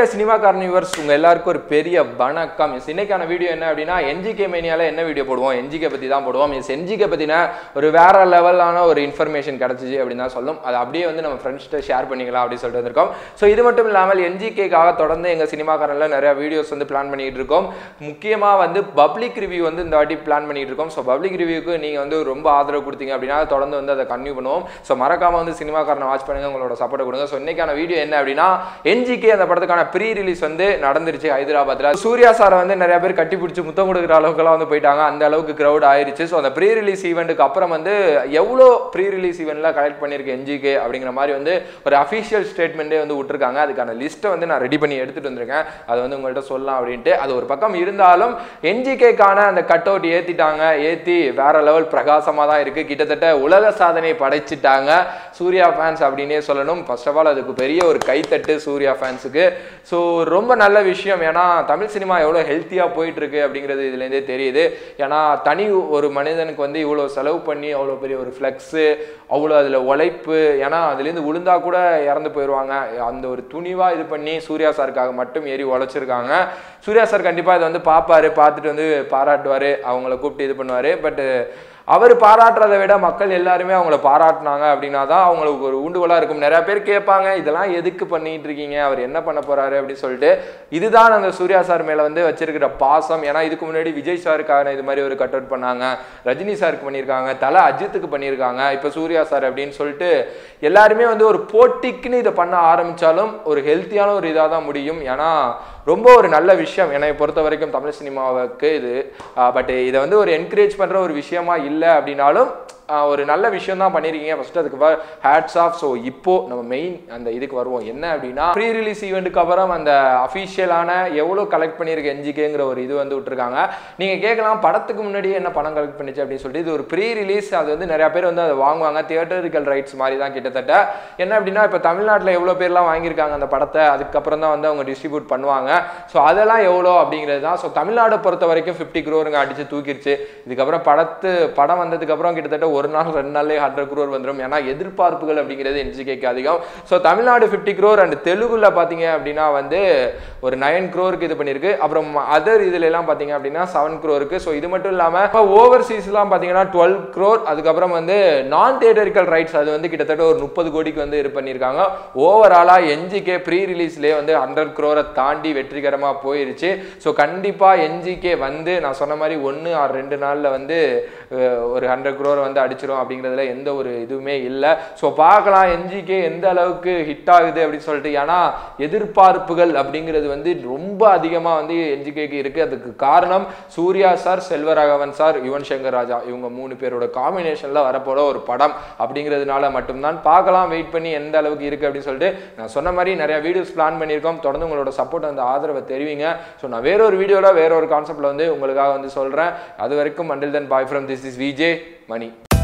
cinema carnivores உங்க எல்லாருக்கும் ஒரு பெரிய வணக்கம் Yes, இன்னைக்கான வீடியோ என்ன அப்படின்னா என்ஜிகே மேனியால என்ன வீடியோ போடுவோம் என்ஜிகே பத்தி தான் போடுவோம் எஸ் என்ஜிகே பத்தின ஒரு வேற லெவலான ஒரு இன்ஃபர்மேஷன் கிடைச்சிச்சு அப்படின்னு தான் சொல்லும் அது அப்படியே வந்து நம்ம ஃப்ரெண்ட்ஸ்கிட்ட ஷேர் பண்ணிக்கலாம் அப்படின்னு சொல்லிட்டு வந்திருக்கோம் ஸோ இது மட்டும் இல்லாமல் என்ஜிகேக்காக தொடர்ந்து எங்க சினிமா காரனில் நிறைய வீடியோஸ் வந்து பிளான் பண்ணிட்டு இருக்கோம் முக்கியமா வந்து பப்ளிக் ரிவ்யூ வந்து இந்த வாட்டி பிளான் பண்ணிட்டு இருக்கோம் ஸோ பப்ளிக் ரிவ்யூக்கு நீங்க வந்து ரொம்ப ஆதரவு கொடுத்தீங்க அப்படின்னா தொடர்ந்து வந்து அதை கன்டினியூ பண்ணுவோம் ஸோ மறக்காம வந்து சினிமா காரனை வாட்ச் பண்ணுங்க உங்களோட சப்போர்ட் கொடுங்க ஸோ இன்னைக்கான வீடியோ என்ன அப்படின்னா என்ஜிகே அந்த படத்துக்கான ப்ரீ ரிலீஸ் வந்து நடந்துருச்சு ஹைதராபாத்ல சூர்யா சாரை வந்து நிறைய பேர் கட்டி பிடிச்சி முத்தம் கொடுக்குற அளவுக்குலாம் வந்து போயிட்டாங்க அந்த அளவுக்கு கிரௌட் ஆயிருச்சு ஸோ அந்த ப்ரீ ரிலீஸ் ஈவெண்ட்டுக்கு அப்புறம் வந்து எவ்வளோ ப்ரீ ரிலீஸ் ஈவெண்ட்ல கலெக்ட் பண்ணியிருக்கு என்ஜிகே அப்படிங்கிற மாதிரி வந்து ஒரு அஃபிஷியல் ஸ்டேட்மெண்ட்டே வந்து விட்டுருக்காங்க அதுக்கான லிஸ்ட்டை வந்து நான் ரெடி பண்ணி எடுத்துட்டு வந்திருக்கேன் அதை வந்து உங்கள்கிட்ட சொல்லலாம் அப்படின்ட்டு அது ஒரு பக்கம் இருந்தாலும் என்ஜிகேக்கான அந்த கட் அவுட் ஏற்றிட்டாங்க ஏற்றி வேற லெவல் பிரகாசமாக தான் இருக்கு கிட்டத்தட்ட உலக சாதனை படைச்சிட்டாங்க சூர்யா ஃபேன்ஸ் அப்படின்னே சொல்லணும் ஃபர்ஸ்ட் ஆஃப் ஆல் அதுக்கு பெரிய ஒரு கைத்தட்டு சூர்யா ஃபேன்ஸுக்கு ஸோ ரொம்ப நல்ல விஷயம் ஏன்னா தமிழ் சினிமா எவ்வளோ ஹெல்த்தியாக போயிட்டு இருக்கு அப்படிங்கிறது இதுலேருந்தே தெரியுது ஏன்னா தனி ஒரு மனிதனுக்கு வந்து இவ்வளோ செலவு பண்ணி அவ்வளோ பெரிய ஒரு ஃப்ளெக்ஸு அவ்வளோ அதில் உழைப்பு ஏன்னா அதுலேருந்து விழுந்தா கூட இறந்து போயிடுவாங்க அந்த ஒரு துணிவாக இது பண்ணி சூர்யா சாருக்காக மட்டும் ஏறி உழைச்சிருக்காங்க சூர்யா சார் கண்டிப்பாக இதை வந்து பார்ப்பாரு பார்த்துட்டு வந்து பாராட்டுவார் அவங்கள கூப்பிட்டு இது பண்ணுவார் பட் அவர் பாராட்டுறதை விட மக்கள் எல்லாருமே அவங்கள பாராட்டினாங்க அப்படின்னா தான் அவங்களுக்கு ஒரு ஊண்டுகோலாக இருக்கும் நிறைய பேர் கேட்பாங்க இதெல்லாம் எதுக்கு பண்ணிட்டு இருக்கீங்க அவர் என்ன பண்ண போறாரு அப்படின்னு சொல்லிட்டு இதுதான் அந்த சூர்யா சார் மேல வந்து வச்சிருக்கிற பாசம் ஏன்னா இதுக்கு முன்னாடி விஜய் சாருக்கான இது மாதிரி ஒரு கட் அவுட் பண்ணாங்க ரஜினி சாருக்கு பண்ணியிருக்காங்க தலை அஜித்துக்கு பண்ணியிருக்காங்க இப்போ சூர்யா சார் அப்படின்னு சொல்லிட்டு எல்லாருமே வந்து ஒரு போட்டிக்குன்னு இதை பண்ண ஆரம்பிச்சாலும் ஒரு ஹெல்த்தியான ஒரு இதாக தான் முடியும் ஏன்னா ரொம்ப ஒரு நல்ல விஷயம் என்னை பொறுத்த வரைக்கும் தமிழ் சினிமாவுக்கு இது பட் இதை வந்து ஒரு என்கரேஜ் பண்ணுற ஒரு விஷயமா இல்லை அப்படின்னாலும் ஆஹ் ஒரு நல்ல விஷயம் தான் பண்ணியிருக்கீங்க ஃபர்ஸ்ட் அதுக்கு ஹேட்ஸ் ஆஃப் ஸோ இப்போ நம்ம மெயின் அந்த இதுக்கு வருவோம் என்ன அப்படின்னா ப்ரீ ரிலீஸ் ஈவெண்ட்டுக்கு அப்புறம் அந்த அஃபிஷியலான எவ்வளோ கலெக்ட் பண்ணியிருக்கு என்ஜிகேங்கிற ஒரு இது வந்து விட்டுருக்காங்க நீங்கள் கேட்கலாம் படத்துக்கு முன்னாடி என்ன பணம் கலெக்ட் பண்ணிச்சு அப்படின்னு சொல்லிட்டு இது ஒரு ப்ரீ ரிலீஸ் அது வந்து நிறைய பேர் வந்து அதை வாங்குவாங்க தியேட்டரிக்கல் ரைட்ஸ் மாதிரி தான் கிட்டத்தட்ட என்ன அப்படின்னா இப்போ தமிழ்நாட்டில் எவ்வளோ பேர்லாம் வாங்கியிருக்காங்க அந்த படத்தை அதுக்கப்புறம் தான் வந்து அவங்க டிஸ்ட்ரிபியூட் பண்ணுவாங்க ஸோ அதெல்லாம் எவ்வளோ அப்படிங்கிறது தான் ஸோ தமிழ்நாடை பொறுத்த வரைக்கும் ஃபிஃப்டி க்ரோருங்க அடிச்சு தூக்கிடுச்சு இதுக்கப்புறம் படத்து படம் வந்ததுக்கப்புறம் கிட்டத்தட்ட ஒரு நாள் ரெண்டு நாள்லேயே ஹண்ட்ரட் க்ரோர் வந்துடும் ஏன்னா எதிர்பார்ப்புகள் அப்படிங்கிறது என்ஜிகேக்கு அதிகம் so Tamil Nadu fifty crore and தெலுங்குல பார்த்தீங்க அப்படின்னா வந்து ஒரு நைன் க்ரோருக்கு இது பண்ணியிருக்கு அப்புறம் அதர் இதுல எல்லாம் பார்த்தீங்க அப்படின்னா செவன் க்ரோருக்கு ஸோ இது மட்டும் இல்லாமல் இப்போ ஓவர்சீஸ்லாம் பார்த்தீங்கன்னா டுவெல் க்ரோர் அதுக்கப்புறம் வந்து நான் தியேட்டரிக்கல் ரைட்ஸ் அது வந்து கிட்டத்தட்ட ஒரு முப்பது கோடிக்கு வந்து இது பண்ணியிருக்காங்க ஓவராலாக என்ஜிகே ப்ரீ ரிலீஸ்லேயே வந்து ஹண்ட்ரட் க்ரோரை தாண்டி வெற்றிகரமாக போயிருச்சு ஸோ கண்டிப்பாக என்ஜிகே வந்து நான் சொன்ன மாதிரி ஒன்று ஆர் ரெண்டு நாளில் வந்து அஹ், ஒரு ஹண்ட்ரட் க்ரோரை வந்து அடிச்சிரும் அப்படிங்கிறதுல எந்த ஒரு இதுவுமே இல்லை ஸோ பார்க்கலாம் என்ஜிகே எந்த அளவுக்கு ஹிட் ஆகுது அப்படின்னு சொல்லிட்டு ஏன்னா எதிர்பார்ப்புகள் அப்படிங்கிறது வந்து ரொம்ப அதிகமாக வந்து என்ஜிகேக்கு இருக்குது அதுக்கு காரணம் சூர்யா சார் செல்வராகவன் சார் யுவன் சங்கர் ராஜா இவங்க மூணு பேரோட காம்பினேஷனில் வரப்போற ஒரு படம் அப்படிங்கிறதுனால மட்டும்தான் பார்க்கலாம் வெயிட் பண்ணி எந்த அளவுக்கு இருக்குது அப்படின்னு சொல்லிட்டு நான் சொன்ன மாதிரி நிறைய வீடியோஸ் பிளான் பண்ணியிருக்கோம் தொடர்ந்து உங்களோட சப்போர்ட் அந்த ஆதரவை தெரிவிங்க ஸோ நான் வேற ஒரு வீடியோவில் வேற ஒரு கான்செப்டில் வந்து உங்களுக்காக வந்து சொல்கிறேன் அது வரைக்கும் until then bye from this is VJ money